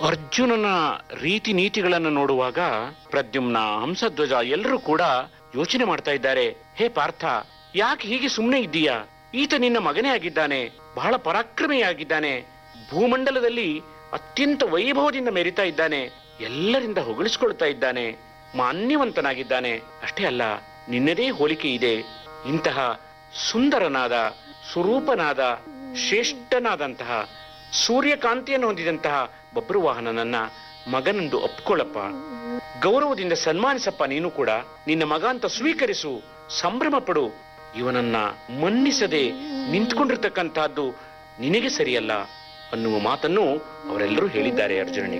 ಅರ್ಜುನನ ರೀತಿ ನೀತಿಗಳನ್ನು ನೋಡುವಾಗ ಪ್ರದ್ಯುಮ್ನ ಹಂಸಧ್ವಜ ಎಲ್ಲರೂ ಕೂಡ ಯೋಚನೆ ಮಾಡ್ತಾ ಇದ್ದಾರೆ ಹೇ ಪಾರ್ಥ ಯಾಕೆ ಹೀಗೆ ಸುಮ್ಮನೆ ಇದ್ದೀಯಾ ಈತ ನಿನ್ನ ಮಗನೇ ಆಗಿದ್ದಾನೆ ಬಹಳ ಪರಾಕ್ರಮಿಯಾಗಿದ್ದಾನೆ ಭೂಮಂಡಲದಲ್ಲಿ ಅತ್ಯಂತ ವೈಭವದಿಂದ ಮೆರಿತಾ ಇದ್ದಾನೆ ಎಲ್ಲರಿಂದ ಹೊಗಳಿಸ್ಕೊಳ್ತಾ ಇದ್ದಾನೆ ಮಾನ್ಯವಂತನಾಗಿದ್ದಾನೆ ಅಷ್ಟೇ ಅಲ್ಲ ನಿನ್ನದೇ ಹೋಲಿಕೆ ಇದೆ ಇಂತಹ ಸುಂದರನಾದ ಸ್ವರೂಪನಾದ ಶ್ರೇಷ್ಠನಾದಂತಹ ಸೂರ್ಯಕಾಂತಿಯನ್ನು ಹೊಂದಿದಂತಹ ಬಬ್ರುವಾಹನನನ್ನ ಮಗನೆಂದು ಒಪ್ಕೊಳ್ಳಪ್ಪ ಗೌರವದಿಂದ ಸನ್ಮಾನಿಸಪ್ಪ ನೀನು ಕೂಡ ನಿನ್ನ ಮಗ ಅಂತ ಸ್ವೀಕರಿಸು ಸಂಭ್ರಮ ಪಡು ಇವನನ್ನ ಮನ್ನಿಸದೆ ನಿಂತ್ಕೊಂಡಿರ್ತಕ್ಕಂತಹದ್ದು ನಿನಗೆ ಸರಿಯಲ್ಲ ಅನ್ನುವ ಮಾತನ್ನು ಅವರೆಲ್ಲರೂ ಹೇಳಿದ್ದಾರೆ ಅರ್ಜುನನಿಗೆ